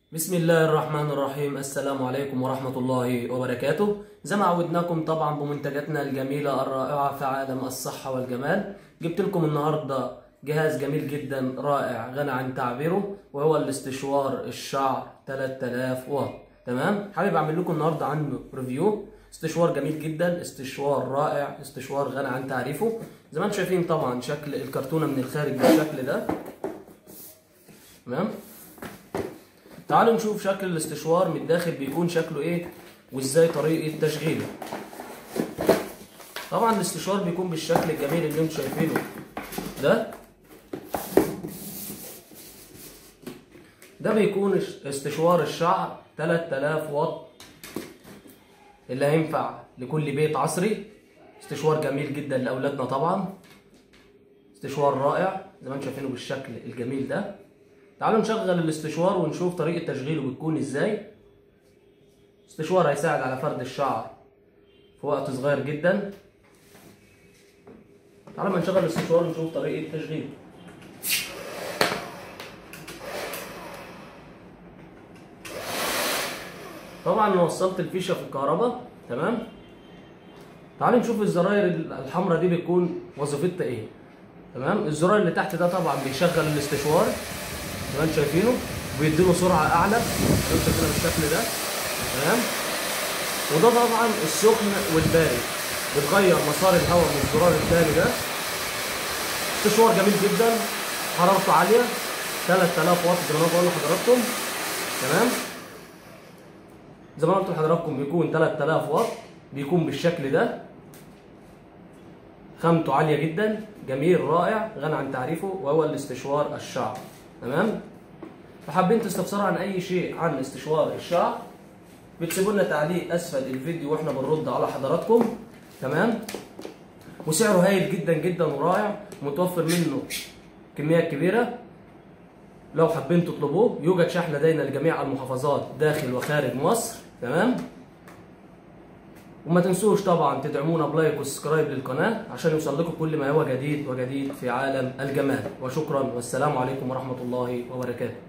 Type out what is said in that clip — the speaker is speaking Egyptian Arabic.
بسم الله الرحمن الرحيم السلام عليكم ورحمة الله وبركاته زي ما عودناكم طبعا بمنتجاتنا الجميلة الرائعة في عالم الصحة والجمال جبت لكم النهاردة جهاز جميل جدا رائع غني عن تعبيره وهو الاستشوار الشعر 3000 واط تمام حابب اعمل لكم النهارده عنه ريفيو استشوار جميل جدا استشوار رائع استشوار غني عن تعريفه زي ما انتم شايفين طبعا شكل الكرتونة من الخارج بالشكل ده تمام تعالوا نشوف شكل الاستشوار من الداخل بيكون شكله ايه وازاي طريقة تشغيله طبعا الاستشوار بيكون بالشكل الجميل اللي انتم شايفينه ده ده بيكون استشوار الشعر 3000 واط اللي هينفع لكل بيت عصري استشوار جميل جدا لاولادنا طبعا استشوار رائع زي ما انتم شايفينه بالشكل الجميل ده تعالوا نشغل الاستشوار ونشوف طريقة تشغيله بتكون ازاي استشوار هيساعد على فرد الشعر في وقت صغير جدا تعالوا ما نشغل الاستشوار ونشوف طريقة تشغيله طبعا انا وصلت الفيشة في الكهرباء تمام تعالوا نشوف الزراير الحمراء دي بتكون وظيفتها ايه تمام الزرار اللي تحت ده طبعا بيشغل الاستشوار زي ما انتم شايفينه وبيديله سرعه اعلى انتوا كده بالشكل ده تمام وده طبعا السخن والبارد بتغير مسار الهواء من الزرار الثاني ده استشوار جميل جدا حرارته عاليه 3000 واط زي ما انا بقول لحضراتكم تمام زي ما قلت لحضراتكم بيكون 3000 واط بيكون بالشكل ده خامته عاليه جدا جميل رائع غني عن تعريفه وهو الاستشوار الشعر تمام فحابين تستفسروا عن اي شيء عن استشوار الشعر بتسيبوا لنا تعليق اسفل الفيديو واحنا بنرد على حضراتكم تمام وسعره هايل جدا جدا ورائع متوفر منه كميات كبيره لو حابين تطلبوه يوجد شحن لدينا لجميع المحافظات داخل وخارج مصر تمام وما تنسوش طبعا تدعمونا بلايك وسبسكرايب للقناه عشان يوصل لكم كل ما هو جديد وجديد في عالم الجمال وشكرا والسلام عليكم ورحمه الله وبركاته